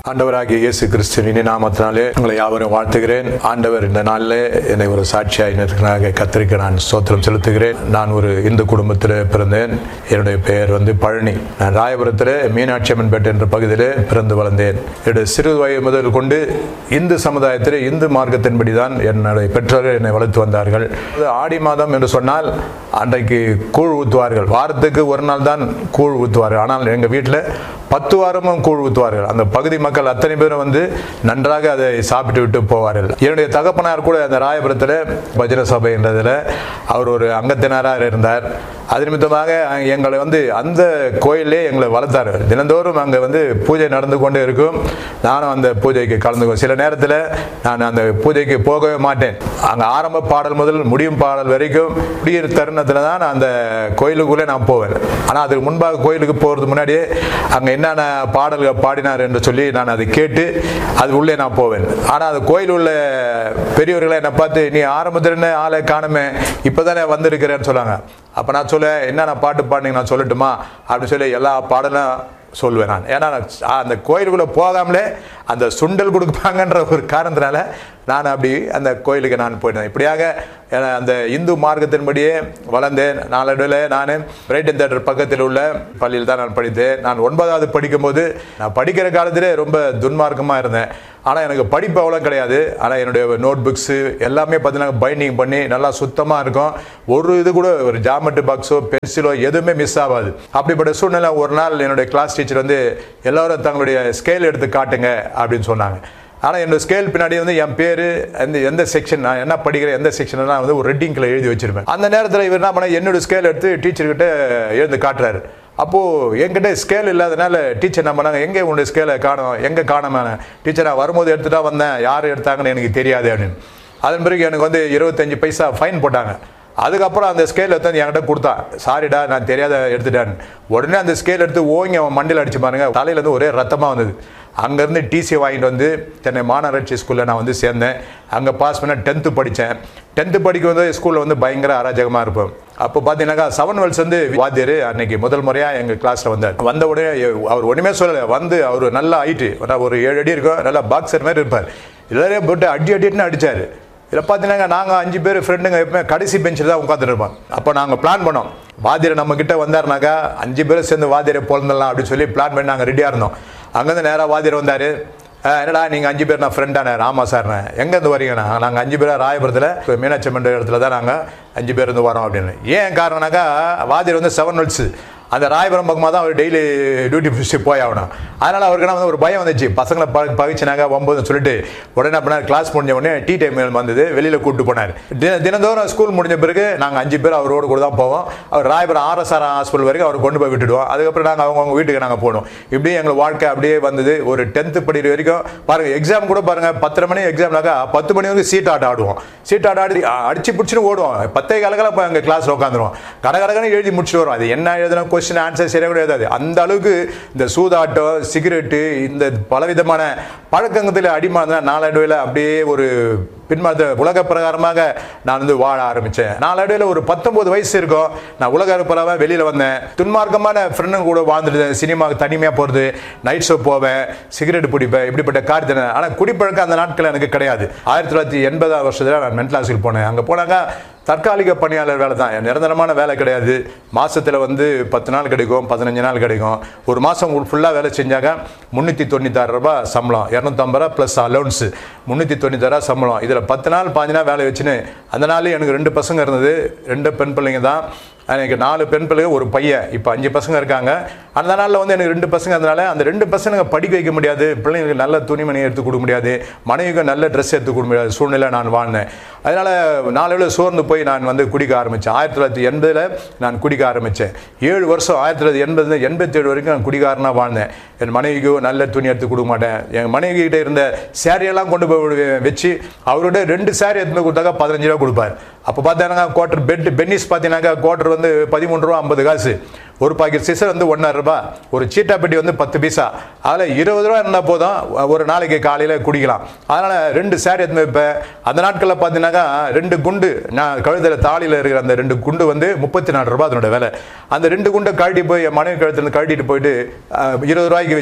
ஆண்டவராகிய இயேசு கிறிஸ்துவின் நாமத்தினாலே உங்களை யாவரும் வாழ்த்துகிறேன் ஆண்டவர் இந்த நாளில் என்னை ஒரு சாட்சியாய் நிற்கிறாக கத்திரிக்க நான் ஸ்தோத்திரம் செலுத்துகிறேன் நான் ஒரு இந்து குடும்பத்தில் பிறந்தேன் என்னுடைய பெயர் வந்து பழனி நான் ராயபுரத்தில் மீனாட்சி அம்மன்பேட்டை என்ற பகுதியில் பிறந்து வளர்ந்தேன் என்னுடைய சிறு வயது முதல் கொண்டு இந்து சமுதாயத்தில் இந்து மார்க்கத்தின்படி தான் என்னுடைய பெற்றோர்கள் என்னை வளர்த்து வந்தார்கள் அது ஆடி மாதம் என்று சொன்னால் அன்றைக்கு கூழ் ஊற்றுவார்கள் வாரத்துக்கு ஒரு நாள் தான் கூழ் ஊற்றுவார்கள் ஆனால் எங்கள் வீட்டில் பத்து வாரமும் கூழ் ஊற்றுவார்கள் அந்த பகுதி மக்கள் அத்தனை பேரும் வந்து நன்றாக அதை சாப்பிட்டு விட்டு போவார்கள் என்னுடைய தகப்பனார் கூட அந்த ராயபுரத்தில் பஜன சபை என்றதில் அவர் ஒரு அங்கத்தினராக இருந்தார் அது நிமித்தமாக எங்களை வந்து அந்த கோயிலே எங்களை வளர்த்தார் தினந்தோறும் அங்கே வந்து பூஜை நடந்து கொண்டே இருக்கும் நானும் அந்த பூஜைக்கு கலந்துக்குவேன் சில நேரத்தில் நான் அந்த பூஜைக்கு போகவே மாட்டேன் அங்கே ஆரம்ப பாடல் முதல் முடியும் பாடல் வரைக்கும் முடியிற தருணத்தில் தான் நான் அந்த கோயிலுக்குள்ளே நான் போவேன் ஆனால் அதுக்கு முன்பாக கோயிலுக்கு போகிறதுக்கு முன்னாடியே அங்கே என்னென்ன பாடல்கள் பாடினார் என்று சொல்லி நான் அதை கேட்டு அது உள்ளே நான் போவேன் ஆனால் அந்த கோயில் உள்ள பெரியவர்களை என்னை பார்த்து நீ ஆரம்பத்தில் என்ன ஆளை காணுமே இப்போ தானே வந்திருக்கிறேன்னு சொன்னாங்க அப்போ நான் சொல்ல என்னென்ன பாட்டு பாடினீங்க நான் சொல்லட்டுமா அப்படின்னு சொல்லி எல்லா பாடலும் சொல்லுவேன் நான் ஏன்னா நான் அந்த கோயிலுக்குள்ளே போகாமலே அந்த சுண்டல் கொடுப்பாங்கன்ற ஒரு காரணத்தினால நான் அப்படி அந்த கோயிலுக்கு நான் போயிட்டேன் இப்படியாக அந்த இந்து மார்க்கத்தின்படியே வளர்ந்தேன் நாளடைவில் நான் பிரைட்டன் தேட்டர் பக்கத்தில் உள்ள பள்ளியில் தான் நான் படித்தேன் நான் ஒன்பதாவது படிக்கும்போது நான் படிக்கிற காலத்திலே ரொம்ப துன்மார்க்கமாக இருந்தேன் ஆனால் எனக்கு படிப்பு அவ்வளோ கிடையாது ஆனால் என்னுடைய நோட் புக்ஸு எல்லாமே பார்த்தீங்கன்னா பைண்டிங் பண்ணி நல்லா சுத்தமாக இருக்கும் ஒரு இது கூட ஒரு ஜாமெட்ரி பாக்ஸோ பென்சிலோ எதுவுமே மிஸ் ஆகாது அப்படிப்பட்ட சூழ்நிலை ஒரு நாள் என்னுடைய கிளாஸ் டீச்சர் வந்து எல்லோரும் தங்களுடைய ஸ்கேல் எடுத்து காட்டுங்க அப்படின்னு சொன்னாங்க ஆனால் என்னோட ஸ்கேல் பின்னாடி வந்து என் பேர் எந்த எந்த செக்ஷன் நான் என்ன படிக்கிறேன் எந்த செக்ஷன் நான் வந்து ஒரு ரெட்டிங்கில் எழுதி வச்சிருப்பேன் அந்த நேரத்தில் இவர் என்ன பண்ண என்னோட ஸ்கேல் எடுத்து டீச்சர்கிட்ட எழுந்து காட்டுறாரு அப்போது என்கிட்ட ஸ்கேல் இல்லாதனால டீச்சர் என்ன பண்ணாங்க எங்கே உன்னுடைய ஸ்கேலை காணும் எங்கே காணாம டீச்சர் நான் வரும்போது எடுத்துட்டா வந்தேன் யார் எடுத்தாங்கன்னு எனக்கு தெரியாது அப்படின்னு அதன் பிறகு எனக்கு வந்து இருபத்தஞ்சி பைசா ஃபைன் போட்டாங்க அதுக்கப்புறம் அந்த ஸ்கேல் எடுத்து என்கிட்ட கொடுத்தான் சாரிடா நான் தெரியாத எடுத்துட்டேன் உடனே அந்த ஸ்கேல் எடுத்து ஓங்கி அவன் மண்டியில் அடிச்சு பாருங்க தலையிலேருந்து ஒரே ரத்தமாக வந்தது அங்கேருந்து டிசி வாங்கிட்டு வந்து சென்னை மாநகராட்சி ஸ்கூலில் நான் வந்து சேர்ந்தேன் அங்கே பாஸ் பண்ண டென்த்து படித்தேன் டென்த்து படிக்கும் போது ஸ்கூலில் வந்து பயங்கர அராஜகமாக இருப்பேன் அப்போ பார்த்தீங்கன்னாக்கா செவன் வெல்ஸ் வந்து வாத்தியர் அன்னைக்கு முதல் முறையாக எங்கள் கிளாஸில் வந்தார் வந்த உடனே அவர் ஒன்றுமே சொல்லலை வந்து அவர் நல்லா ஹைட்டு ஒரு ஏழு அடி இருக்கும் நல்லா பாக்ஸர் மாதிரி இருப்பார் எல்லாரையும் போட்டு அடி அடிட்டுன்னு அடித்தார் இதில் பார்த்தீங்கன்னா நாங்கள் அஞ்சு பேர் ஃப்ரெண்டுங்க எப்பவுமே கடைசி பெஞ்சில் தான் உட்காந்துட்டு இருப்போம் அப்போ நாங்கள் பிளான் பண்ணோம் வாத்தியர் நம்ம கிட்ட வந்தாருனாக்கா அஞ்சு பேரும் சேர்ந்து வாத்தியரை பிறந்தலாம் அப்படின்னு சொல்லி பிளான் பண்ணி நாங்கள் ரெடியாக இருந்தோம் அங்கேருந்து நேராக வாத்தியர் வந்தார் என்னடா நீங்கள் அஞ்சு பேர் நான் ஃப்ரெண்டானே ராமா சார்ண்ணே எங்கேருந்து வரீங்கண்ணா நாங்கள் அஞ்சு பேராக ராயபுரத்தில் மீனாட்சி மன்ற இடத்துல தான் நாங்கள் அஞ்சு பேர் இருந்து வரோம் அப்படின்னு ஏன் காரணம்னாக்கா வாத்தியர் வந்து செவன் நோட்ஸு அந்த ராயபுரம் பக்கமாக தான் அவர் டெய்லி டியூட்டி முடிச்சு போய் ஆகணும் அதனால் அவருக்கு வந்து ஒரு பயம் வந்துச்சு பசங்களை ப பகிச்சினாங்க ஒம்பதுன்னு சொல்லிட்டு உடனே அப்படின்னா கிளாஸ் முடிஞ்ச உடனே டீ டைம் வந்தது வெளியில் கூப்பிட்டு போனார் தின தினந்தோறும் ஸ்கூல் முடிஞ்ச பிறகு நாங்கள் அஞ்சு பேர் அவரோடு கூட தான் போவோம் அவர் ராயபுரம் ஆர்எஸ்ஆர் ஹாஸ்பிட்டல் வரைக்கும் அவர் கொண்டு போய் விட்டுடுவோம் அதுக்கப்புறம் நாங்கள் அவங்கவுங்க வீட்டுக்கு நாங்கள் போகணும் இப்படி எங்களுக்கு வாழ்க்கை அப்படியே வந்தது ஒரு டென்த்து படிக்கிற வரைக்கும் பாருங்கள் எக்ஸாம் கூட பாருங்கள் பத்தரை மணி எக்ஸாம்னாக்கா பத்து மணி வரைக்கும் சீட் ஆட்ட ஆடுவோம் சீட் ஆட்ட ஆடி அடிச்சு பிடிச்சின்னு ஓடுவோம் பத்தே காலக்கெல்லாம் இப்போ எங்கள் கிளாஸில் உட்காந்துருவோம் கடகடகன்னு எழுதி முடிச்சுட்டு வரும் அது என்ன எழுதுனா கொஸ்டின் ஆன்சர் சரியாக கூட எழுதாது அந்த அளவுக்கு இந்த சூதாட்டம் சிகரெட்டு இந்த பலவிதமான பழக்கங்கத்தில் அடிமான நாளடைவில் அப்படியே ஒரு பின்மாத உலக பிரகாரமாக நான் வந்து வாழ ஆரம்பித்தேன் நாளடைவில் ஒரு பத்தொன்பது வயசு இருக்கும் நான் உலக பிரகாரமாக வெளியில் வந்தேன் துன்மார்க்கமான ஃப்ரெண்டுங்க கூட வாழ்ந்துட்டு சினிமாவுக்கு தனிமையாக போகிறது நைட் ஷோ போவேன் சிகரெட் பிடிப்பேன் இப்படிப்பட்ட காரியத்தை ஆனால் குடிப்பழக்கம் அந்த நாட்கள் எனக்கு கிடையாது ஆயிரத்தி தொள்ளாயிரத்தி எண்பதாம் வருஷத்தில் நான் மென்டல் ஹாஸ்பிட்டல் போனேன் அங்கே போனாக்கா தற்காலிக பணியாளர் வேலை தான் நிரந்தரமான வேலை கிடையாது மாதத்தில் வந்து பத்து நாள் கிடைக்கும் பதினஞ்சு நாள் கிடைக்கும் ஒரு மாதம் ஃபுல்லாக வேலை செஞ்சாங்க முந்நூற்றி தொண்ணூத்தாறு ரூபா சம்பளம் இரநூத்தம்பது ரூபா ப்ளஸ் அலௌன்ஸு முந்நூற்றி தொண்ணூத்தாறு ரூபா சம்பளம் இதில் பத்து நாள் பாஞ்சு நாள் வேலை வச்சுன்னு அந்த நாள் எனக்கு ரெண்டு பசங்க இருந்தது ரெண்டு பெண் பிள்ளைங்க தான் எனக்கு நாலு பெண் பிள்ளைங்க ஒரு பையன் இப்போ அஞ்சு பசங்க இருக்காங்க அந்த நாளில் வந்து எனக்கு ரெண்டு பசங்க அதனால அந்த ரெண்டு பசங்க படிக்க வைக்க முடியாது பிள்ளைங்களுக்கு நல்ல துணிமணி எடுத்து கொடுக்க முடியாது மனைவிக்கு நல்ல ட்ரெஸ் எடுத்து கொடுக்க முடியாது சூழ்நிலை நான் வாழ்ந்தேன் அதனால் நாளவில் சோர்ந்து போய் நான் வந்து குடிக்க ஆரம்பித்தேன் ஆயிரத்தி தொள்ளாயிரத்தி எண்பதில் நான் குடிக்க ஆரம்பித்தேன் ஏழு வருஷம் ஆயிரத்தி தொள்ளாயிரத்தி எண்பது எண்பத்தேழு வரைக்கும் நான் குடிகாரனாக வாழ்ந்தேன் என் மனைவிக்கு நல்ல துணி எடுத்து கொடுக்க மாட்டேன் என் மனைவி கிட்ட இருந்த சேரியெல்லாம் கொண்டு போய் வச்சு அவரோட ரெண்டு சேரீ எடுத்து போய் கொடுத்தாக்கா பதினஞ்சு ரூபா கொடுப்பார் அப்போ பார்த்தீங்கன்னா குவார்டர் பெட் பென்னிஸ் பார்த்தீங்கன்னாக்கா குவார்டர் வந்து பதிமூணு ரூபா ஐம்பது காசு ஒரு பாக்கெட் சிசர் வந்து ஒன்றரை ரூபாய் ஒரு சீட்டா பெட்டி வந்து பத்து பைசா அதில் இருபது ரூபா இருந்தால் போதும் ஒரு நாளைக்கு காலையில் குடிக்கலாம் அதனால் ரெண்டு சேர் எடுத்து வைப்பேன் அந்த நாட்களில் பார்த்தீங்கன்னாக்கா ரெண்டு குண்டு நான் கழுத்தில் தாலியில் இருக்கிற அந்த ரெண்டு குண்டு வந்து முப்பத்தி நாலு ரூபாய் அதனோட விலை அந்த ரெண்டு குண்டை கழட்டி போய் என் மனைவி கழுத்துலேருந்து கழட்டிட்டு போயிட்டு அஹ், இருபது ரூபாய்க்கு வச்சிருவேன்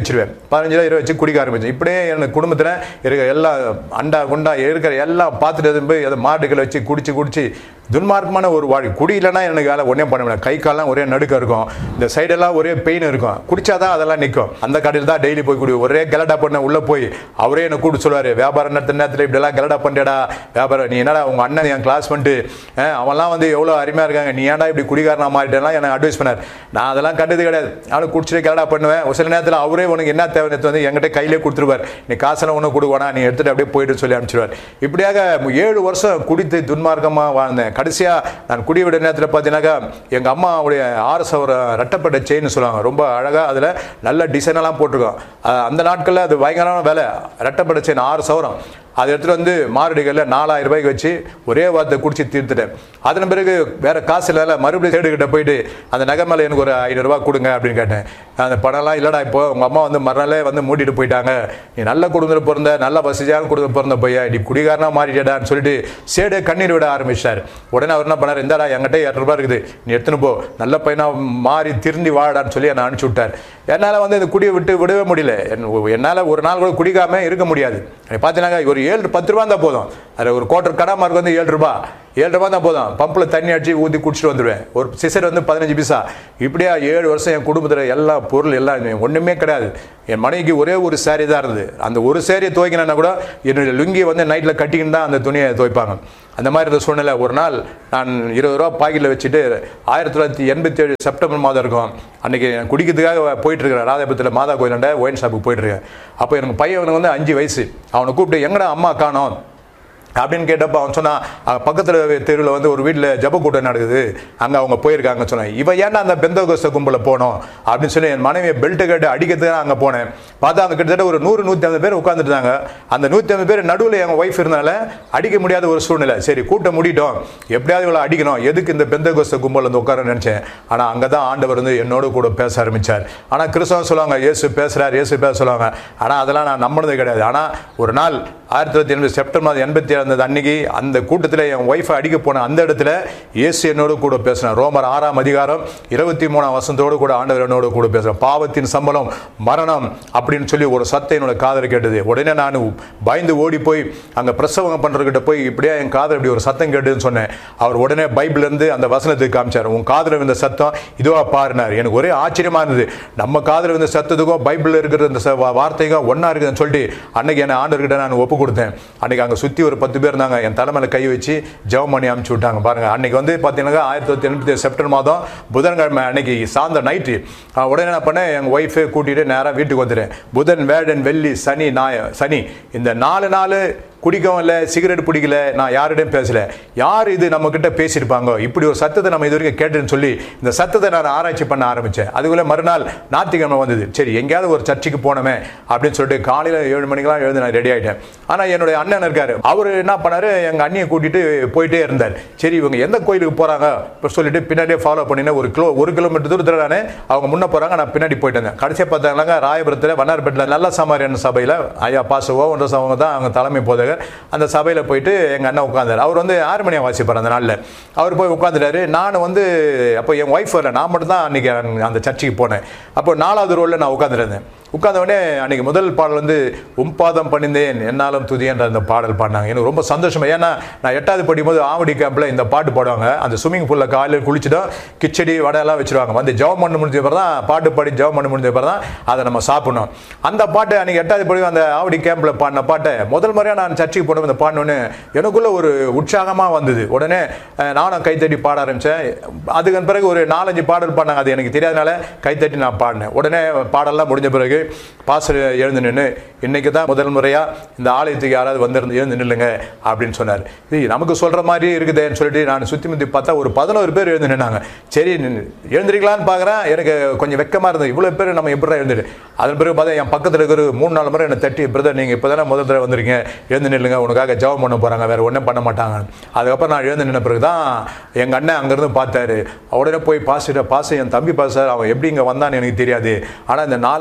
பதினஞ்சு ரூபா இருபது வச்சு குடிக்க ஆரம்பிச்சேன் இப்படியே எனக்கு குடும்பத்தில் இருக்க எல்லா அண்டா குண்டா இருக்கிற எல்லாம் பார்த்துட்டு எதுவும் போய் அதை மாட்டுக்களை வச்சு குடிச்சு குடிச்சு துன்மார்க்கமான ஒரு வாழ்க்கை குடி இல்லைன்னா எனக்கு வேலை ஒன்றே பண்ண முடியாது கை கால்லாம் ஒரே நடுக்க இருக்கும் இந்த சைடெல்லாம் ஒரே பெயின் இருக்கும் குடிச்சாதான் அதெல்லாம் நிற்கும் அந்த கடையில் தான் டெய்லி போய் குடி ஒரே கலடா பண்ண உள்ளே போய் அவரே என்ன கூப்பிட்டு சொல்லுவார் வியாபாரம் நடத்துற நேரத்தில் இப்படிலாம் கலடா பண்ணுறடா வியாபாரம் நீ என்னடா உங்கள் அண்ணன் என் கிளாஸ் பண்ணிட்டு அஹ், அவன்லாம் வந்து எவ்வளோ அருமையாக இருக்காங்க நீ ஏன்டா இப்படி குடிகாரனா மாறிட்டேன்னா எனக்கு அட்வைஸ் பண்ணார் நான் அதெல்லாம் கண்டது கிடையாது அவனுக்கு குடிச்சிட்டு கலடா பண்ணுவேன் ஒரு சில நேரத்தில் அவரே உனக்கு என்ன தேவை நேத்து வந்து என்கிட்ட கையிலே கொடுத்துருவார் நீ காசெல்லாம் ஒன்றும் கொடுவானா நீ எடுத்துட்டு அப்படியே போயிட்டு சொல்லி அனுப்பிச்சிடுவார் இப்படியாக ஏழு வருஷம் குடித்து துன்மார்க்கமாக வாழ்ந்தேன் கடைசியாக நான் குடிவிட நேரத்தில் பார்த்தீங்கன்னாக்கா எங்கள் அம்மாவுடைய ஆறு சவர ரெட்டப்பட்ட செயின் சொல்லுவாங்க ரொம்ப அழகாக அதில் நல்ல டிசைனெல்லாம் போட்டிருக்கோம் அஹ் அந்த நாட்களில் அது பயங்கரமான விலை ரெட்டப்பட்ட செயின் ஆறு சவரம் அதை எடுத்துகிட்டு வந்து மாரடிகளில் நாலாயிரம் ரூபாய்க்கு வச்சு ஒரே வாரத்தை குடிச்சு தீர்த்துட்டேன் அதன் பிறகு வேற காசு இல்லை மறுபடியும் சேடு கிட்ட போயிட்டு அந்த நகை மேலே எனக்கு ஒரு ஐநூறுரூவா கொடுங்க அப்படின்னு கேட்டேன் அந்த பணம்லாம் இல்லைடா இப்போ உங்கள் அம்மா வந்து மறுநாளே வந்து மூட்டிட்டு போயிட்டாங்க நீ நல்ல குடும்பத்தில் பிறந்த நல்ல வசதியான குடும்பத்தில் பிறந்த பையா நீ குடிகாரனா மாறிட்டடான்னு சொல்லிட்டு சேடு கண்ணீர் விட ஆரம்பிச்சிட்டார் உடனே அவர் என்ன பண்ணார் இந்தாடா என்கிட்ட இரநூறுபா இருக்குது நீ எடுத்துன்னு போ நல்ல பையனா மாறி திருந்தி வாடான்னு சொல்லி என்னை அனுப்பிச்சு விட்டார் என்னால் வந்து இந்த குடியை விட்டு விடவே முடியல என்னால் ஒரு நாள் கூட குடிக்காம இருக்க முடியாது பார்த்தீங்கன்னா ஒரு ஏழு பத்து ரூபா இருந்தால் போதும் அதில் ஒரு குவார்டர் கடை மார்க் வந்து ஏழு ரூபா ஏழு ரூபா தான் போதும் பம்பில் தண்ணி அடிச்சு ஊற்றி குடிச்சிட்டு வந்துடுவேன் ஒரு சிசர் வந்து பதினஞ்சு பைசா இப்படியா ஏழு வருஷம் என் குடும்பத்தில் எல்லா பொருள் எல்லாம் ஒன்றுமே கிடையாது என் மனைவிக்கு ஒரே ஒரு saree தான் இருந்தது அந்த ஒரு சேரீ துவைக்கணும்னா கூட என்னுடைய லுங்கி வந்து நைட்டில் கட்டிக்கின்னு தான் அந்த துணியை துவைப்பாங்க அந்த மாதிரி இருந்த சூழ்நிலை ஒரு நாள் நான் இருபது ரூபா பாக்கெட்டில் வச்சுட்டு ஆயிரத்தி தொள்ளாயிரத்தி எண்பத்தி ஏழு செப்டம்பர் மாதம் இருக்கும் அன்றைக்கி நான் குடிக்கிறதுக்காக போயிட்டு இருக்கிறேன் ராதாபுரத்தில் மாதா கோயிலாண்ட ஒயின் ஷாப்புக்கு போயிட்டு இருக்கேன் அப்போ எனக்கு பையனுக்கு வந்து அஞ்சு வயசு அவனை கூப்பிட்டு எங்கடா அம்மா காணோம் அப்படின்னு கேட்டப்போ அவன் சொன்னான் அங்க பக்கத்துல தெருவில் வந்து ஒரு வீட்டில் ஜப கூட்டம் நடக்குது அங்கே அவங்க போயிருக்காங்க சொன்னேன் இவன் ஏன்டா அந்த பெந்தகோஸ்த கும்பலில் போனோம் அப்படின்னு சொல்லி என் மனைவியை பெல்ட் கட்டு அடிக்கிறதுக்கு தான் அங்கே போனேன் பார்த்தா அங்கே கிட்டத்தட்ட ஒரு நூறு நூற்றி ஐம்பது பேர் உட்காந்துருந்தாங்க அந்த நூற்றி ஐம்பது பேர் நடுவில் எங்கள் ஒய்ஃப் இருந்தால அடிக்க முடியாத ஒரு சூழ்நிலை சரி கூட்டம் முடிட்டோம் எப்படியாவது இவ்வளோ அடிக்கணும் எதுக்கு இந்த பெந்தகோஸ்த கும்பல் வந்து உட்கார நினச்சேன் ஆனால் அங்கே தான் ஆண்டவர் வந்து என்னோட கூட பேச ஆரம்பிச்சார் ஆனால் கிறிஸ்தவம் சொல்லுவாங்க இயேசு பேசுகிறார் இயேசு பேச சொல்லுவாங்க ஆனால் அதெல்லாம் நான் நம்பினது கிடையாது ஆனால் ஒரு நாள் ஆயிரத்தி தொள்ளாயிரத்தி எண்பது செப்டம்பர் மாதம் எண்பத்தி ஏழு அன்னைக்கு அந்த கூட்டத்தில் என் ஒய்ஃபை அடிக்க போன அந்த இடத்துல இயேசு என்னோடு கூட பேசினார் ரோமர் ஆறாம் அதிகாரம் இருபத்தி மூணாம் வசந்தோடு கூட ஆண்டவர் என்னோடு கூட பேசுகிறார் பாவத்தின் சம்பளம் மரணம் அப்படின்னு சொல்லி ஒரு சத்தம் என்னோட காதல் கேட்டது உடனே நான் பயந்து ஓடி போய் அங்கே பிரசவம் பண்ணுறதுக்கிட்ட போய் இப்படியே என் காதல் இப்படி ஒரு சத்தம் கேட்டுதுன்னு சொன்னேன் அவர் உடனே பைபிள்லேருந்து அந்த வசனத்துக்கு காமிச்சார் உன் காதில் இருந்த சத்தம் இதுவா பாருனார் எனக்கு ஒரே ஆச்சரியமா இருந்தது நம்ம காதில் இருந்த சத்தத்துக்கும் பைபிளில் இருக்கிற இந்த ச- வா- வார்த்தைக்கும் ஒன்றா இருக்குதுன்னு சொல்லிட்டு அன்னைக்கு என்ன ஆண்டவர்கிட்ட நான் ஒப்பு கொடுத்தேன் அன்னைக்கு அங்கே சுற்றி ஒரு பத்து பேர் இருந்தாங்க என் தலைமையில கை வச்சு ஜெபம் பண்ணி அனுப்பிச்சு விட்டாங்க பாருங்க அன்னைக்கு வந்து பார்த்தீங்கன்னா ஆயிரத்தி தொள்ளாயிரத்தி எண்பத்தி செப்டம்பர் மாதம் புதன்கிழமை அன்னைக்கு சாயந்தர நைட்டு உடனே என்ன பண்ணேன் எங்கள் ஒய்ஃபை கூட்டிகிட்டு நேராக வீட்டுக்கு வந்துட்டேன் புதன் வேடன் வெள்ளி சனி ஞாய சனி இந்த நாலு நாள் குடிக்கவும் இல்லை சிகரெட் பிடிக்கல நான் யாரிடையும் பேசல யார் இது நம்ம கிட்ட பேசியிருப்பாங்க இப்படி ஒரு சத்தத்தை நம்ம இது வரைக்கும் கேட்டேன்னு சொல்லி இந்த சத்தத்தை நான் ஆராய்ச்சி பண்ண ஆரம்பித்தேன் அதுக்குள்ளே மறுநாள் ஞாயிற்றுக்கிழமை வந்தது சரி எங்கேயாவது ஒரு சர்ச்சுக்கு போனோமே அப்படின்னு சொல்லிட்டு காலையில் ஏழு மணிக்கெல்லாம் எழுந்து நான் ரெடி ஆகிட்டேன் ஆனால் என்னுடைய அண்ணன் இருக்காரு அவர் என்ன பண்ணாரு எங்கள் அண்ணியை கூட்டிட்டு போயிட்டே இருந்தார் சரி இவங்க எந்த கோயிலுக்கு போகிறாங்க இப்போ சொல்லிட்டு பின்னாடியே ஃபாலோ பண்ணினேன் ஒரு கிலோ ஒரு கிலோமீட்டர் தூரத்தில் நான் அவங்க முன்ன போகிறாங்க நான் பின்னாடி போயிட்டு இருந்தேன் கடைசியாக பார்த்தாங்கன்னாங்க ராயபுரத்தில் வண்ணார்பேட்டில் நல்ல சமாரியன் சபையில் ஐயா பாச ஓவன்ற அவங்க தான் அவங்க தலைமை போதகர் அந்த சபையில் போயிட்டு எங்கள் அண்ணன் உட்காந்தார் அவர் வந்து ஆறுமணியம் வாசிப்பார் அந்த நாளில் அவர் போய் உட்காந்துட்டாரு நான் வந்து அப்போ என் ஒய்ஃப் வரல நான் மட்டும் தான் அன்றைக்கி அந்த சர்ச்சுக்கு போனேன் அப்போ நாலாவது ரோலில் நான் உட்காந்துருந்தேன் உட்கார்ந்த உடனே அன்னைக்கு முதல் பாடல் வந்து உம்பாதம் பணிந்தேன் என்னாலும் துதியன்ற அந்த பாடல் பாடினாங்க எனக்கு ரொம்ப சந்தோஷமா ஏன்னா நான் எட்டாவது படிக்கும்போது ஆவடி கேம்பில் இந்த பாட்டு பாடுவாங்க அந்த ஸ்விம்மிங் பூலில் காலையில் குளிச்சுட்டோம் கிச்சடி வடை எல்லாம் வச்சிருவாங்க வந்து ஜெபம் பண்ண முடிஞ்ச பிறகு தான் பாட்டு பாடி ஜெபம் பண்ண முடிஞ்ச பிறகு தான் அதை நம்ம சாப்பிடணும் அந்த பாட்டு அன்னைக்கு எட்டாவது படி அந்த ஆவடி கேம்பில் பாடின பாட்டை முதல் முறையாக நான் சர்ச்சுக்கு போனோம் இந்த பாடினோன்னு எனக்குள்ள ஒரு உற்சாகமாக வந்தது உடனே அஹ், நானும் கைத்தட்டி பாட ஆரம்பித்தேன் அதுக்கு பிறகு ஒரு நாலஞ்சு பாடல் பாடினாங்க அது எனக்கு தெரியாதனால கைத்தட்டி நான் பாடினேன் உடனே பாடல்லாம் முடிஞ்ச பிறகு பாஸ்டர் எழுந்து நின்று இன்னைக்கு தான் முதல் முறையாக இந்த ஆலயத்துக்கு யாராவது வந்திருந்து எழுந்து நில்லுங்க அப்படின்னு சொன்னார் இது நமக்கு சொல்கிற மாதிரி இருக்குதேன்னு சொல்லிட்டு நான் சுற்றி முற்றி பார்த்தா ஒரு பதினோரு பேர் எழுந்து நின்னாங்க சரி நின்னு- எழுந்திருக்கலான்னு பார்க்குறேன் எனக்கு கொஞ்சம் வெக்கமாக இருந்தது இவ்வளோ பேர் நம்ம எப்படி எழுந்துட்டு அதன் பிறகு பார்த்தா என் பக்கத்தில் இருக்கிற மூணு நாலு முறை என்னை தட்டி பிரதர் நீங்கள் இப்போ தானே முதல் தடவை வந்திருக்கீங்க எழுந்து நில்லுங்க உனக்காக ஜெபம் பண்ண போகிறாங்க வேறு ஒன்றும் பண்ண மாட்டாங்க அதுக்கப்புறம் நான் எழுந்து நின்ன பிறகு தான் எங்கள் அண்ணன் அங்கேருந்து பார்த்தாரு உடனே போய் பாசிட்ட பாச என் தம்பி பாச அவன் எப்படி இங்கே வந்தான்னு எனக்கு தெரியாது ஆனால் இந்த நாலு நாள் அவன் குடி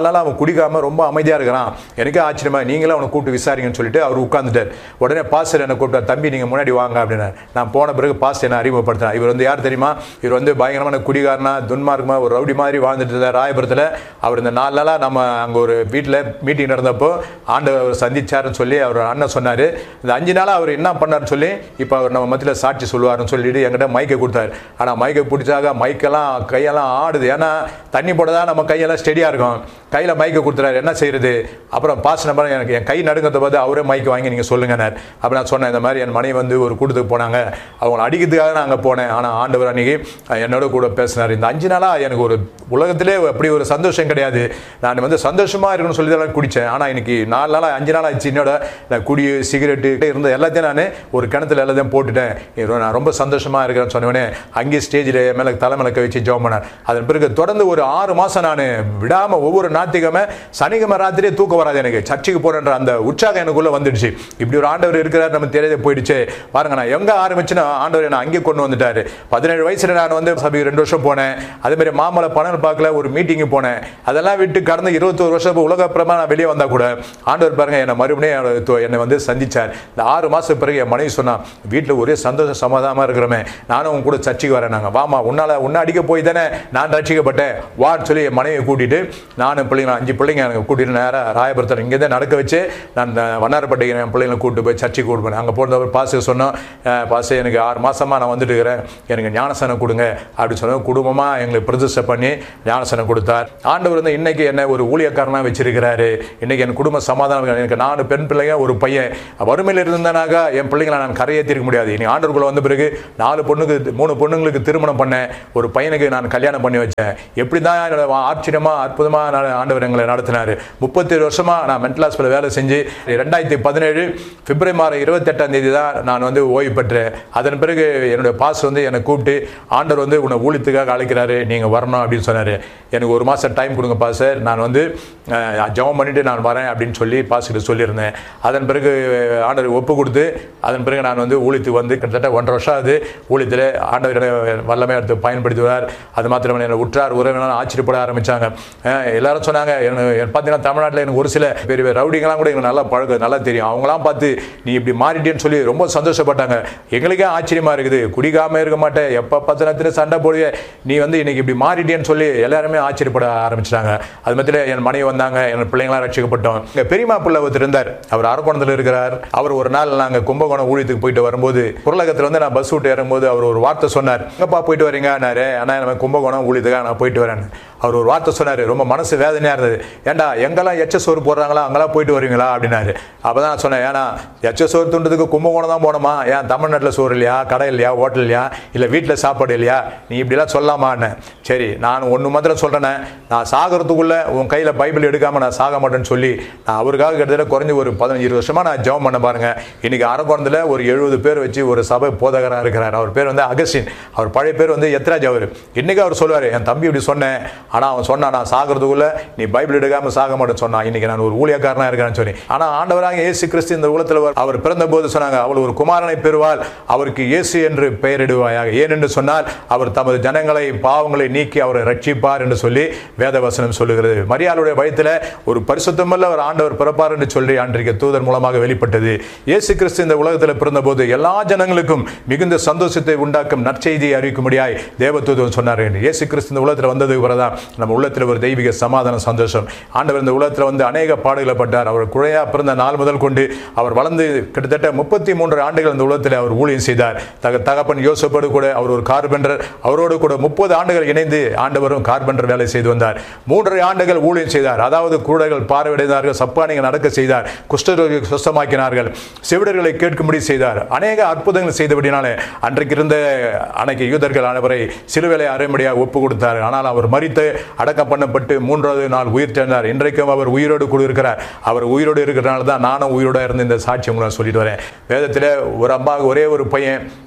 குடிக்காம ரொம்ப அமைதியா இருக்கிறான் எனக்கே ஆச்சரியமா நீங்களும் அவனை கூப்பிட்டு விசாரிங்கன்னு சொல்லிட்டு அவர் உட்கார்ந்துட்டார் உடனே பாஸ்டர் என்ன கூப்பிட்டார் தம்பி நீங்க முன்னாடி வாங்க அப்படின்னு நான் போன பிறகு பாஸ்டர் என்ன அறிமுகப்படுத்தினார் இவர் வந்து யார் தெரியுமா இவர் வந்து பயங்கரமான குடிகாரனா துன்மார்க்கமா ஒரு ரவுடி மாதிரி வாழ்ந்துட்டு இருந்தார் ராயபுரத்தில் அவர் இந்த நாலு நாளாக நம்ம அங்கே ஒரு வீட்டில் மீட்டிங் நடந்தப்போ ஆண்டவர் அவர் சந்திச்சாருன்னு சொல்லி அவர் அண்ணன் சொன்னார் இந்த அஞ்சு நாளாக அவர் என்ன பண்ணாருன்னு சொல்லி இப்போ அவர் நம்ம மத்தியில் சாட்சி சொல்லுவாருன்னு சொல்லிட்டு என்கிட்ட மைக்கை கொடுத்தாரு ஆனால் மைக்கை பிடிச்சாக மைக்கெல்லாம் கையெல்லாம் ஆடுது ஏன்னா தண்ணி போட தான் நம்ம கையெல்லாம் ஸ்டெடியாக இருக்கும் கையில் மைக்கை கொடுத்துறாரு என்ன செய்யறது அப்புறம் பாஸ் நம்பர் எனக்கு என் கை நடுங்கத்தை பார்த்து அவரே மைக்கு வாங்கி நீங்கள் சொல்லுங்கன்னார் அப்போ நான் சொன்னேன் இந்த மாதிரி என் மனைவி வந்து ஒரு கூட்டத்துக்கு போனாங்க அவங்களை அடிக்கிறதுக்காக நான் அங்கே போனேன் ஆனால் ஆண்டவர் அன்னைக்கு என்னோட கூட பேசினார் இந்த அஞ்சு நாளாக எனக்கு ஒரு உலகத்திலே அப்படி ஒரு சந்தோஷம் கிடையாது நான் வந்து சந்தோஷமாக இருக்கணும்னு சொல்லி தான் குடித்தேன் ஆனால் இன்னைக்கு நாலு நாளாக அஞ்சு நாள் ஆச்சு என்னோட நான் குடி சிகரெட்டு இருந்த எல்லாத்தையும் நான் ஒரு கிணத்துல எல்லாத்தையும் போட்டுட்டேன் இது நான் ரொம்ப சந்தோஷமாக இருக்கிறேன்னு சொன்னோடனே அங்கேயே ஸ்டேஜில் மேலே தலைமையில கை வச்சு ஜோம் பண்ணார் அதன் பிறகு தொடர்ந்து ஒரு ஆறு மாதம் நான் விடாமல் ஒவ்வொரு ஞாயிற்றுக்கிழமை சனிக்கிழமை ராத்திரியே தூக்கம் வராது எனக்கு சர்ச்சுக்கு போறேன்ற அந்த உற்சாகம் எனக்குள்ள வந்துடுச்சு இப்படி ஒரு ஆண்டவர் இருக்கிறார் நம்ம தெரியாத போயிடுச்சு பாருங்க நான் எங்க ஆரம்பிச்சுன்னா ஆண்டவர் என்ன அங்கே கொண்டு வந்துட்டாரு பதினேழு வயசுல நான் வந்து சபைக்கு ரெண்டு வருஷம் போனேன் அதே மாதிரி மாமலை பணம் பார்க்கல ஒரு மீட்டிங்கு போனேன் அதெல்லாம் விட்டு கடந்த இருபத்தோரு வருஷம் இப்ப உலக பிரமா நான் வெளியே வந்தா கூட ஆண்டவர் பாருங்க என்னை மறுபடியும் என்னோட து- என்னை வந்து சந்திச்சார் இந்த ஆறு மாசம் பிறகு என் மனைவி சொன்னா வீட்டில் ஒரே சந்தோஷம் சமாதானமா இருக்கிறோமே நானும் உன் கூட சர்ச்சுக்கு வரேன் நாங்க வாமா உன்னால உன்னை அடிக்க போய் தானே நான் ரட்சிக்கப்பட்டேன் வான்னு சொல்லி என் மனைவியை கூட்டிட்டு நானும் பிள்ளைங்க அஞ்சு பிள்ளைங்க எனக்கு கூட்டிட்டு நேராக ராயபுரத்தில் இங்கேருந்து நடக்க வச்சு நான் இந்த வண்ணாரப்பட்டி என் பிள்ளைங்களை கூட்டு போய் சர்ச்சுக்கு கூட்டு போனேன் அங்கே போனவர் பாசு சொன்னோம் பாசு எனக்கு ஆறு மாசமா நான் வந்துட்டு இருக்கிறேன் எனக்கு ஞானசனம் கொடுங்க அப்படி சொன்னோம் குடும்பமா எங்களுக்கு பிரதிஷ்டை பண்ணி ஞானசனம் கொடுத்தார் ஆண்டவர் வந்து இன்னைக்கு என்ன ஒரு ஊழியக்காரனா வச்சிருக்கிறாரு இன்னைக்கு என் குடும்ப சமாதானம் எனக்கு நாலு பெண் பிள்ளைங்க ஒரு பையன் வறுமையில் இருந்தனாக்கா என் பிள்ளைங்களை நான் கரையேற்றிருக்க முடியாது இனி ஆண்டவருக்குள்ள வந்த பிறகு நாலு பொண்ணுக்கு மூணு பொண்ணுங்களுக்கு திருமணம் பண்ணேன் ஒரு பையனுக்கு நான் கல்யாணம் பண்ணி வச்சேன் எப்படி தான் என்னோட ஆச்சரியமா அற்புதமா நான் ஆண்டவர் எங்களை நடத்தினாரு முப்பத்தேழு வருஷமா நான் மென்டல் ஹாஸ்பிட்டல் வேலை செஞ்சு ரெண்டாயிரத்தி பதினேழு பிப்ரவரி மாதம் இருபத்தெட்டாம் தேதி தான் நான் வந்து ஓய்வு பெற்றேன் அதன் பிறகு என்னுடைய பாஸ் வந்து என்னை கூப்பிட்டு ஆண்டவர் வந்து உன்னை ஊழியத்துக்காக அழைக்கிறாரு நீங்கள் வரணும் அப்படின்னு சொன்னார் எனக்கு ஒரு மாதம் டைம் கொடுங்க பாஸ் நான் வந்து அஹ், ஜெபம் பண்ணிட்டு நான் வரேன் அப்படின்னு சொல்லி பாஸ் கிட்ட சொல்லியிருந்தேன் அதன் பிறகு ஆண்டவர் ஒப்பு கொடுத்து அதன் பிறகு நான் வந்து ஊழியத்துக்கு வந்து கிட்டத்தட்ட ஒன்றரை வருஷம் ஆகுது ஊழியத்தில் ஆண்டவர் என்னை வல்லமை எடுத்து பயன்படுத்துவார் அது மாத்திரமல்ல என்னை உற்றார் உறவினர் ஆச்சரியப்பட ஆரம்பிச்சாங்க அஹ், எல்லாரும் சொன்னாங்க எனக்கு பார்த்தீங்கன்னா தமிழ்நாட்டில் எனக்கு ஒரு சில பெரிய பெரிய ரவுடிங்கெல்லாம் கூட எனக்கு நல்லா பழக்கம் நல்லா தெரியும் அவங்களாம் பார்த்து நீ இப்படி மாறிட்டேன்னு சொல்லி ரொம்ப சந்தோஷப்பட்டாங்க எங்களுக்கே ஆச்சரியமா இருக்குது குடிக்காம இருக்க மாட்டேன் எப்போ பத்து நேரத்தில் சண்டை போடுவே நீ வந்து இன்னைக்கு இப்படி மாறிட்டேன்னு சொல்லி எல்லாருமே ஆச்சரியப்பட ஆரம்பிச்சிட்டாங்க அது மத்தியில் என் மனைவி வந்தாங்க என் பிள்ளைங்களாம் ரட்சிக்கப்பட்டோம் எங்க பெரியமா பிள்ளை ஒருத்தர் இருந்தார் அவர் அரக்கோணத்தில் இருக்கிறார் அவர் ஒரு நாள் நாங்கள் கும்பகோணம் ஊழியத்துக்கு போயிட்டு வரும்போது புரலகத்தில் வந்து நான் பஸ் விட்டு இறங்கும்போது அவர் ஒரு வார்த்தை சொன்னார் எங்கப்பா போயிட்டு வரீங்கன்னாரு ஆனால் நம்ம கும்பகோணம் ஊழியத்துக்காக நான் போயிட்டு வரேன் அவர் ஒரு வார்த்தை சொன்னார் ரொம்ப மனசு வேதனையா இருந்தது ஏன்டா எங்கெல்லாம் எச்ச சோறு போடுறாங்களா அங்கெல்லாம் போயிட்டு வருவீங்களா அப்படின்னாரு அப்பதான் நான் சொன்னேன் ஏன்னா எச்ச சோறு துண்டதுக்கு கும்பகோணம் தான் போனோமா ஏன் தமிழ்நாட்டில் சோறு இல்லையா கடை இல்லையா ஹோட்டல் இல்லையா இல்லை வீட்டில் சாப்பாடு இல்லையா நீ இப்படிலாம் சொல்லாமான்னு சரி நான் ஒன்று மாத்திரம் சொல்றேனே நான் சாகிறதுக்குள்ள உன் கையில் பைபிள் எடுக்காம நான் சாக மாட்டேன்னு சொல்லி நான் அவருக்காக கிட்டத்தட்ட குறைஞ்ச ஒரு பதினஞ்சு இருபது வருஷமா நான் ஜெபம் பண்ண பாருங்க இன்னைக்கு அரக்கோணத்தில் ஒரு எழுபது பேர் வச்சு ஒரு சபை போதகராக இருக்கிறார் அவர் பேர் வந்து அகஸ்டின் அவர் பழைய பேர் வந்து எத்ராஜ் அவர் இன்னைக்கு அவர் சொல்லுவார் என் தம்பி இப்படி சொன்னேன் ஆனால் அவன் சொன்னான் நான் சாகிறதுக்குள்ள நீ பைபிள் எடுக்காம சாக மாட்டேன்னு சொன்னான் இன்னைக்கு நான் ஒரு ஊழியக்காரனா இருக்கிறேன்னு சொல்லி ஆனால் ஆண்டவராக இயேசு கிறிஸ்து இந்த உலகத்தில் அவர் பிறந்த போது சொன்னாங்க அவள் ஒரு குமாரனை பெறுவாள் அவருக்கு இயேசு என்று பெயரிடுவாயாக ஏனென்று சொன்னால் அவர் தமது ஜனங்களை பாவங்களை நீக்கி அவரை ரட்சிப்பார் என்று சொல்லி வேதவசனம் சொல்லுகிறது மரியாளுடைய வயத்தில் ஒரு பரிசுத்தமல்ல ஒரு ஆண்டவர் பிறப்பார் என்று சொல்லி அன்றைக்கு தூதர் மூலமாக வெளிப்பட்டது இயேசு கிறிஸ்து இந்த உலகத்தில் பிறந்தபோது எல்லா ஜனங்களுக்கும் மிகுந்த சந்தோஷத்தை உண்டாக்கும் நற்செய்தியை அறிவிக்கும்படியாய் தேவதூதன் சொன்னார் என்று இயேசு கிறிஸ்து இந்த உலகத்தில் வந்ததுக்கு பிறகுதான் நம்ம உள்ளத்தில் ஒரு தெய்வீக சமாதான சந்தோஷம் ஆண்டவர் இந்த உலகத்தில் வந்து அநேக பாடுகளை பட்டார் அவர் குழையா பிறந்த நாள் முதல் கொண்டு அவர் வளர்ந்து கிட்டத்தட்ட முப்பத்தி மூன்று ஆண்டுகள் இந்த உலகத்தில் அவர் ஊழியம் செய்தார் தக தகப்பன் யோசப்போடு கூட அவர் ஒரு கார்பெண்டர் அவரோடு கூட முப்பது ஆண்டுகள் இணைந்து ஆண்டவரும் கார்பெண்டர் வேலை செய்து வந்தார் மூன்றரை ஆண்டுகள் ஊழியம் செய்தார் அதாவது கூடைகள் பார்வையிடைந்தார்கள் சப்பானிகள் நடக்க செய்தார் குஷ்டரோகி சுத்தமாக்கினார்கள் செவிடர்களை கேட்கும்படி செய்தார் அநேக அற்புதங்கள் செய்தபடினாலே அன்றைக்கு இருந்த அன்னைக்கு யூதர்கள் அனைவரை சிலுவையை அரைமடியாக ஒப்பு கொடுத்தார் ஆனால் அவர் மரித்து அடக்கம் பண்ணப்பட்டு மூன்றாவது நாள் உயிர் தெழுந்தார் இன்றைக்கும் அவர் உயிரோடு கூட இருக்கிறார் அவர் உயிரோடு இருக்கிறனால தான் நானும் உயிரோட இருந்து இந்த சாட்சி உங்களை சொல்லிட்டு வரேன் வேதத்தில் ஒரு அம்மா ஒரே ஒரு பையன்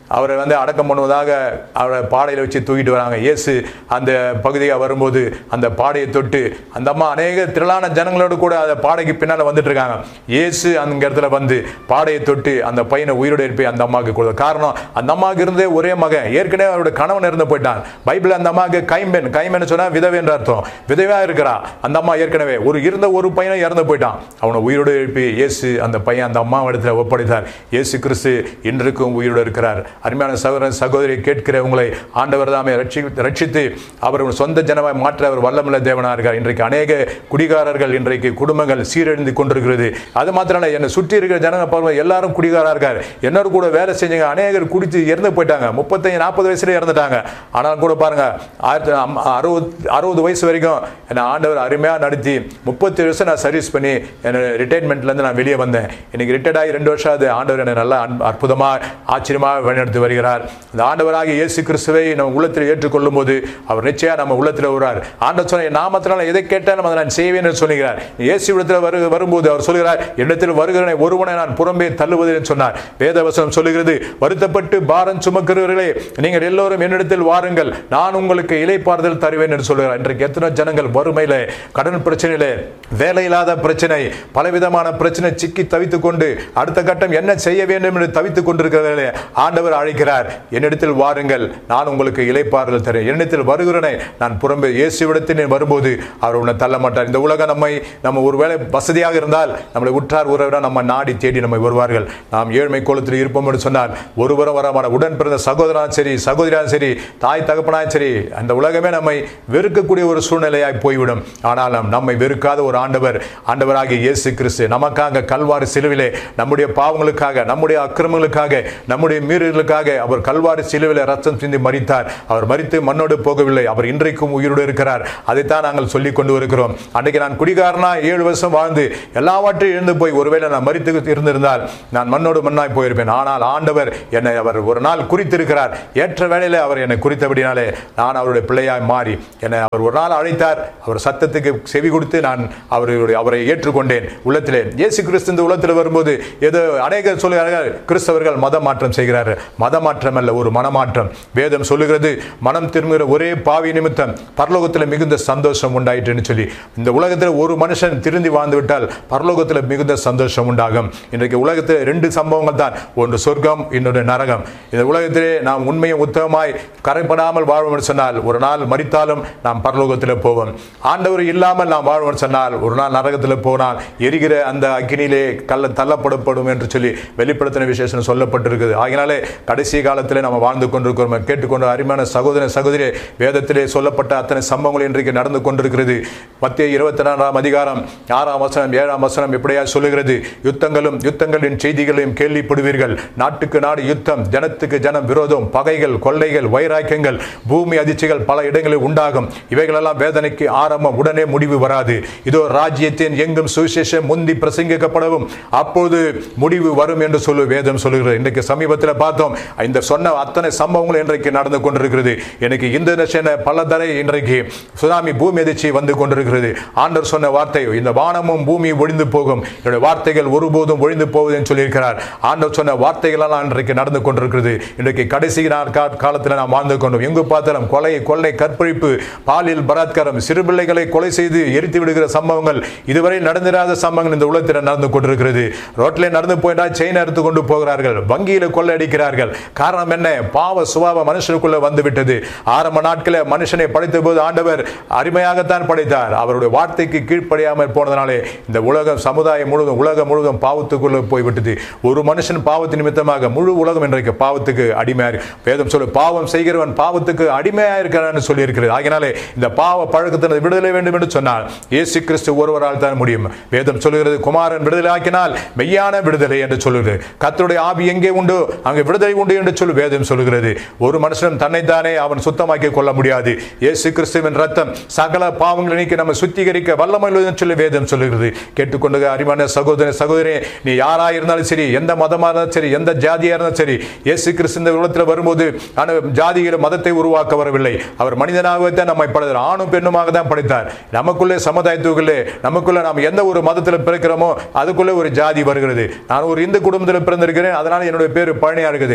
அவரை வந்து அடக்கம் பண்ணுவதாக அவரை பாடையில் வச்சு தூக்கிட்டு வராங்க இயேசு அந்த பகுதியாக வரும்போது அந்த பாடையை தொட்டு அந்த அம்மா அநேக திரளான ஜனங்களோடு கூட அந்த பாடைக்கு பின்னால் வந்துட்டு இருக்காங்க இயேசு அந்த இடத்துல வந்து பாடையை தொட்டு அந்த பையனை உயிரோடு எழுப்பி அந்த அம்மாவுக்கு கொடுத்த காரணம் அந்த அம்மாவுக்கு இருந்தே ஒரே மகன் ஏற்கனவே அவரோட கணவன் இருந்து போயிட்டான் பைபிள் அந்த அம்மாவுக்கு கைம்பெண் கைம்பெண் சொன்னா விதவை என்ற அர்த்தம் விதவையா இருக்கிறா அந்த அம்மா ஏற்கனவே ஒரு இருந்த ஒரு பையனை இறந்து போயிட்டான் அவனை உயிரோடு எழுப்பி இயேசு அந்த பையன் அந்த அம்மா இடத்துல ஒப்படைத்தார் இயேசு கிறிஸ்து இன்றைக்கும் உயிரோடு இருக்கிறார் அருமையான சகோதரன் சகோதரி கேட்கிற உங்களை ஆண்டவர் தாமே ரட்சி ரட்சித்து அவர் உங்கள் சொந்த ஜனமாய் மாற்ற அவர் வல்லமுள்ள தேவனா இருக்கார் இன்றைக்கு அநேக குடிகாரர்கள் இன்றைக்கு குடும்பங்கள் சீரழிந்து கொண்டிருக்கிறது அது மாத்திரம் இல்லை என்னை சுற்றி இருக்கிற ஜனங்க பாருங்க எல்லாரும் குடிகாரா இருக்கார் என்னோட கூட வேலை செஞ்சவங்க அநேகர் குடித்து இறந்து போயிட்டாங்க முப்பத்தஞ்சு நாற்பது வயசுல இறந்துட்டாங்க ஆனாலும் கூட பாருங்க ஆயிரத்தி அம்- அறுபது அறுபது வயசு வரைக்கும் என்னை ஆண்டவர் அருமையாக நடத்தி முப்பத்தி வருஷம் நான் சர்வீஸ் பண்ணி என்னோட ரிட்டைர்மெண்ட்லேருந்து நான் வெளியே வந்தேன் இன்னைக்கு ரிட்டையர்ட் ஆகி ரெண்டு வருஷம் ஆகுது ஆண்டவர் என்னை நல்லா அன்பு- அற்புதமா ஆச்சரியமாக வழிநடத்தி வருகிறார் இந்த ஆண்டவராகிய இயேசு கிறிஸ்துவை நம்ம உள்ளத்தில் ஏற்றுக்கொள்ளும் போது அவர் நிச்சயம் நம்ம உள்ளத்தில் வருவார் ஆண்டவர் சொன்ன என் நாமத்தினால எதை கேட்டாலும் அதை நான் செய்வேன் என்று சொல்லுகிறார் இயேசு இடத்துல வரு வரும்போது அவர் சொல்கிறார் என்னிடத்தில் வருகிறனை ஒருவனை நான் புறம்பே தள்ளுவதில்லை சொன்னார் வேதவசனம் சொல்லுகிறது வருத்தப்பட்டு பாரம் சுமக்கிறவர்களே நீங்கள் எல்லோரும் என்னிடத்தில் வாருங்கள் நான் உங்களுக்கு இலைப்பாறுதல் தருவேன் என்று சொல்கிறார் இன்றைக்கு எத்தனை ஜனங்கள் வறுமையில கடன் பிரச்சனையில வேலை இல்லாத பிரச்சனை பலவிதமான பிரச்சனை சிக்கி தவித்துக் கொண்டு அடுத்த கட்டம் என்ன செய்ய வேண்டும் என்று தவித்துக் கொண்டிருக்கிறவர்களே ஆண்டவர் அழைக்கிறார் என்னிடத்தில் வாருங்கள் நான் உங்களுக்கு இலைப்பாறுதல் தரேன் என்னிடத்தில் வருகிறனை நான் புறம்பே இயேசுவிடத்தில் வரும்போது அவர் உன்னை தள்ள மாட்டார் இந்த உலகம் நம்மை நம்ம ஒருவேளை வசதியாக இருந்தால் நம்மளை உற்றார் உறவினர் நம்ம நாடி தேடி நம்மை வருவார்கள் நாம் ஏழ்மை கோலத்தில் இருப்போம் என்று சொன்னால் ஒருவரும் வரமான உடன் பிறந்த சகோதரனாலும் சரி சகோதரியாலும் சரி தாய் தகப்பனாலும் சரி அந்த உலகமே நம்மை வெறுக்கக்கூடிய ஒரு சூழ்நிலையாய் போய்விடும் ஆனால் நாம் நம்மை வெறுக்காத ஒரு ஆண்டவர் ஆண்டவராகிய இயேசு கிறிஸ்து நமக்காக கல்வாரி சிலுவிலே நம்முடைய பாவங்களுக்காக நம்முடைய அக்கிரமங்களுக்காக நம்முடைய மீறல்களுக்காக அவர் கல்வாரி சிலுவிலே ரத்தம் சிந்தி மரித்தார் அவர் மரித்து மண்ணோடு போகவில்லை அவர் இன்றைக்கும் உயிரோடு இருக்கிறார் அதைத்தான் நாங்கள் சொல்லிக் கொண்டு வருகிறோம் அன்றைக்கு நான் குடிகாரனா ஏழு வருஷம் வாழ்ந்து எல்லாவற்றையும் இழந்து போய் ஒருவேளை நான் மரித்து இருந்திருந்தால் நான் மண்ணோடு மண்ணாய் போயிருப்பேன் ஆனால் ஆண்டவர் என்னை அவர் ஒரு நாள் குறித்திருக்கிறார் ஏற்ற வேளையில அவர் என்னை குறித்தபடினாலே நான் அவருடைய பிள்ளையாய் மாறி என்னை அவர் ஒரு நாள் அழைத்தார் அவர் சத்தத்துக்கு செவி கொடுத்து நான் அவருடைய அவரை ஏற்றுக்கொண்டேன் உள்ளத்திலே இயேசு கிறிஸ்து இந்த உள்ளத்தில் வரும்போது ஏதோ அநேகர் சொல்கிறார்கள் கிறிஸ்தவர்கள் மத மாற்றம் செய்கிறார்கள் மத மாற்றம் அல்ல ஒரு மனமாற்றம் வேதம் சொல்லுகிறது மனம் திரும்புகிற ஒரே பாவி நிமித்தம் பரலோகத்தில் மிகுந்த சந்தோஷம் உண்டாயிற்றுன்னு சொல்லி இந்த உலகத்தில் ஒரு மனுஷன் திருந்தி வாழ்ந்து விட்டால் பரலோகத்தில் மிகுந்த சந்தோஷம் உண்டாகும் இன்றைக்கு உலகத்தில் ரெண்டு சம்பவங்கள் தான் ஒன்று சொர்க்கம் இன்னொன்று நரகம் இந்த உலகத்திலே நாம் உண்மையும் உத்தமமாய் கரைப்படாமல் வாழ்வோம் என்று சொன்னால் ஒரு நாள் மரித்தாலும் நாம் பரலோகத்தில் போவோம் ஆண்டவர் இல்லாமல் நாம் வாழ்வோம் என்று சொன்னால் ஒரு நாள் நரகத்தில் போனால் எரிகிற அந்த அக்கினியிலே கல்ல தள்ளப்படப்படும் என்று சொல்லி வெளிப்படுத்தின விசேஷம் சொல்லப்பட்டிருக்குது ஆகினாலே கடைசி காலத்தில் நம்ம வாழ்ந்து கொண்டிருக்கிறோம் கேட்டுக்கொண்டு அருமையான சகோதர சகோதரி வேதத்திலே சொல்லப்பட்ட அத்தனை சம்பவங்கள் இன்றைக்கு நடந்து கொண்டிருக்கிறது மத்திய இருபத்தி நான்காம் அதிகாரம் ஆறாம் வசனம் ஏழாம் வசனம் எப்படியா சொல்லுகிறது யுத்தங்களும் யுத்தங்களின் செய்திகளையும் கேள்விப்படுவீர்கள் நாட்டுக்கு நாடு யுத்தம் ஜனத்துக்கு ஜனம் விரோதம் பகைகள் கொள்ளைகள் வைராக்கியங்கள் பூமி அதிர்ச்சிகள் பல இடங்களில் உண்டாகும் இவைகளெல்லாம் வேதனைக்கு ஆரம்பம் உடனே முடிவு வராது இதோ ராஜ்யத்தின் எங்கும் சுவிசேஷம் முந்தி பிரசங்கிக்கப்படவும் அப்போது முடிவு வரும் என்று சொல்லு வேதம் சொல்லுகிறது இன்றைக்கு சமீபத்தில் பார்த்தோம் இந்த சொன்ன அத்தனை சம்பவங்கள் இன்றைக்கு நடந்து கொண்டிருக்கிறது எனக்கு இந்தோனேஷிய பல தடவை இன்றைக்கு சுனாமி பூமி அதிர்ச்சி வந்து கொண்டிருக்கிறது ஆண்டவர் சொன்ன வார்த்தை இந்த வானமும் பூமி ஒழிந்து போகும் என்னுடைய வார்த்தைகள் ஒருபோதும் ஒழிந்து போவதுன்னு சொல்லியிருக்கிறார் ஆண்டவர் சொன்ன வார்த்தைகள் எல்லாம் இன்றைக்கு நடந்து கொண்டிருக்கிறது இன்றைக்கு கடைசி நாள் கா- காலத்தில் நாம் வாழ்ந்து கொண்டோம் எங்கு பார்த்தாலும் கொலை கொள்ளை கற்பழிப்பு பாலியல் பலாத்காரம் சிறு பிள்ளைகளை கொலை செய்து எரித்து விடுகிற சம்பவங்கள் இதுவரை நடந்திராத சம்பவங்கள் இந்த உலகத்தில் நடந்து கொண்டிருக்கிறது ரோட்டில் நடந்து போயிட்டா செயின் அறுத்து கொண்டு போகிறார்கள் வங்கியில கொள்ளை அடிக்கிறார்கள் காரணம் என்ன பாவ சுபாவ மனுஷனுக்குள்ள வந்து விட்டது ஆரம்ப நாட்களில் மனுஷனை படைத்த போது ஆண்டவர் அருமையாகத்தான் படைத்தார் அவருடைய வார்த்தைக்கு கீழ்ப்படியாமல் போனதனாலே இந்த உலகம் சமுதாயம் முழுவதும் உலகம் முழுவதும் பாவத்துக்குள்ள போய்விட்டது ஒரு மனுஷன் பாவத்தின் நிமித்தமாக முழு உலகம் இன்றைக்கு பாவத்துக்கு அடிமையா இருக்கு. வேதம் சொல்லு பாவம் செய்கிறவன் பாவத்துக்கு அடிமையா இருக்கிறான்னு சொல்லி இருக்கிறது ஆகினாலே இந்த பாவ பழக்கத்தினது விடுதலை வேண்டும் என்று சொன்னால் இயேசு கிறிஸ்து ஒருவரால் தான் முடியும் வேதம் சொல்லுகிறது குமாரன் விடுதலை ஆக்கினால் மெய்யான விடுதலை என்று சொல்லுகிறது கர்த்தருடைய ஆவி எங்கே உண்டு அங்கே விடுதலை உண்டு என்று சொல்லி வேதம் சொல்லுகிறது ஒரு மனுஷன் தன்னைத்தானே அவன் சுத்தமாக்கி கொள்ள முடியாது இயேசு கிறிஸ்துவின் ரத்தம் சகல பாவங்களை நீக்கி நம்ம சுத்திகரிக்க வல்லமை உள்ளதுன்னு சொல்லி வேதம் சொல்லுகிறது கேட்டுக்கொண்டு அறிவான சகோதர சகோதரி நீ யாரா இருந்தாலும் சரி எந்த மதமா இருந்தாலும் சரி எந்த ஜாதியா இருந்தாலும் சரி இயேசு கிறிஸ்து இந்த உலகத்தில் வரும்போது ஆனா ஜாதியில மதத்தை உருவாக்க வரவில்லை அவர் மனிதனாகவே தான் நம்மை படைத்தார் ஆணும் பெண்ணுமாக தான் படைத்தார் நமக்குள்ளே சமுதாயத்துக்குள்ளே நமக்குள்ள நாம் எந்த ஒரு மதத்தில் பிறக்கிறோமோ அதுக்குள்ளே ஒரு ஜாதி வருகிறது நான் ஒரு இந்து குடும்பத்தில் பிறந்திருக்கிறேன் அதனால என்னுடைய பேர் பழனியா இருக்குது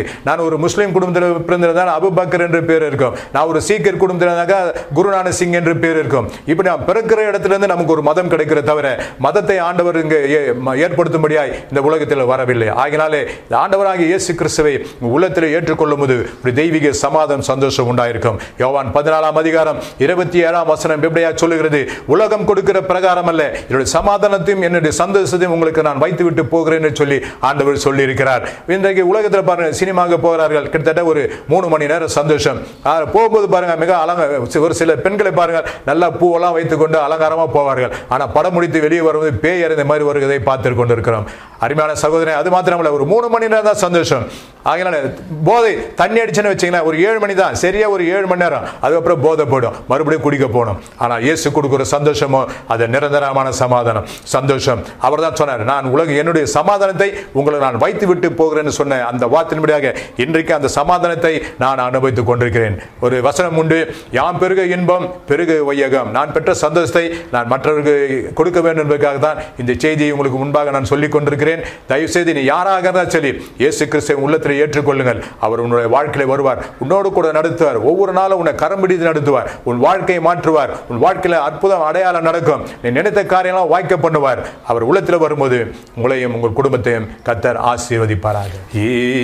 நான் ஒரு முஸ்லீம் குடும்பத்தில் பிறந்திருந்தால் அபுபக்கர் என்று பேர் இருக்கும் நான் ஒரு சீக்கியர் குடும்பத்தில் இருந்தாக்கா குருநானக் சிங் என்று பேர் இருக்கும் இப்படி நாம் பிறக்கிற இடத்துல இருந்து நமக்கு ஒரு மதம் கிடைக்கிற தவிர மதத்தை ஆண்டவர் இங்கே ஏ- ம- ஏற்படுத்தும்படியாய் இந்த உலகத்தில் வரவில்லை ஆகினாலே இந்த ஆண்டவராகிய இயேசு கிறிஸ்துவை உங்கள் உள்ளத்தில் ஏற்றுக்கொள்ளும் போது ஒரு தெய்வீக சமாதானம் சந்தோஷம் உண்டாயிருக்கும் யோவான் பதினாலாம் அதிகாரம் இருபத்தி ஏழாம் வசனம் எப்படியா சொல்லுகிறது உலகம் கொடுக்கிற பிரகாரம் அல்ல என்னுடைய சமாதானத்தையும் என்னுடைய சந்தோஷத்தையும் உங்களுக்கு நான் வைத்து விட்டு போகிறேன் என்று சொல்லி ஆண்டவர் சொல்லி இருக்கிறார் இன்றைக்கு உலகத்தில் பாருங்க சினிமாவுக்கு போகிறார்கள் கிட்டத்தட்ட ஒரு மூணு மணி நேரம் சந்தோஷம் ஆ, போகும்போது பாருங்க மிக அலங்க ஒரு சில பெண்களை பாருங்க நல்லா பூவெல்லாம் வைத்துக்கொண்டு அலங்காரமா போவார்கள் ஆனா படம் முடித்து வெளியே வருவது பேய் இறந்த மாதிரி வருவதை பார்த்து கொண்டிருக்கிறோம் அருமையான சகோதரன் அது மாத்திரமல்ல ஒரு மூணு மணி நேரம் தான் சந்தோஷம் ஆகையினால போதை தண்ணி அடிச்சுன்னு வச்சுங்களேன் ஒரு ஏழு மணி தான் சரியா ஒரு ஏழு மணி நேரம் அதுக்கப்புறம் போதை போடும் மறுபடியும் குடிக்க போகணும் ஆனா இயேசு கொடுக்குற சந்தோஷமோ அது நிரந்தரமான சமாதானம் சந்தோஷம் அவர் தான் சொன்னார் நான் உலக என்னுடைய சமாதானத்தை உங்களை நான் வைத்து விட்டு போகிறேன்னு சொன்ன அந்த வார்த்தையின்படியாக இன்றைக்கு அந்த சமாதானத்தை நான் அனுபவித்துக் கொண்டிருக்கிறேன் ஒரு வசனம் உண்டு யாம் பெருக இன்பம் பெருக வையகம் நான் பெற்ற சந்தோஷத்தை நான் மற்றவர்களுக்கு கொடுக்க வேண்டும் என்பதற்காக தான் இந்த செய்தியை உங்களுக்கு முன்பாக நான் சொல்லிக் கொண்டிருக்கிறேன் தயவு செய்து நீ யாராக இருந்தால் சரி இயேசு கிறிஸ்துவை உள்ளத்தில் ஏற்றுக்கொள்ளுங்கள் அவர் உன்னுடைய வாழ்க்கையில வருவார் உன்னோடு கூட நடத்துவார் ஒவ்வொரு நாளும் உன்னை கரம் பிடித்து நடத்துவார் உன் வாழ்க்கையை மாற்றுவார் உன் வாழ்க்கையில அற்புதம் அடையாளம் நடக்கும் நீ நினைத்த காரியம்லாம் வாய்க்க பண்ணுவார் அவர் உள்ளத்தில் வரும்போது உங்களையும் உங்கள் குடும்பத்தையும் கத்தர் ஆசீர்வதிப்பாராக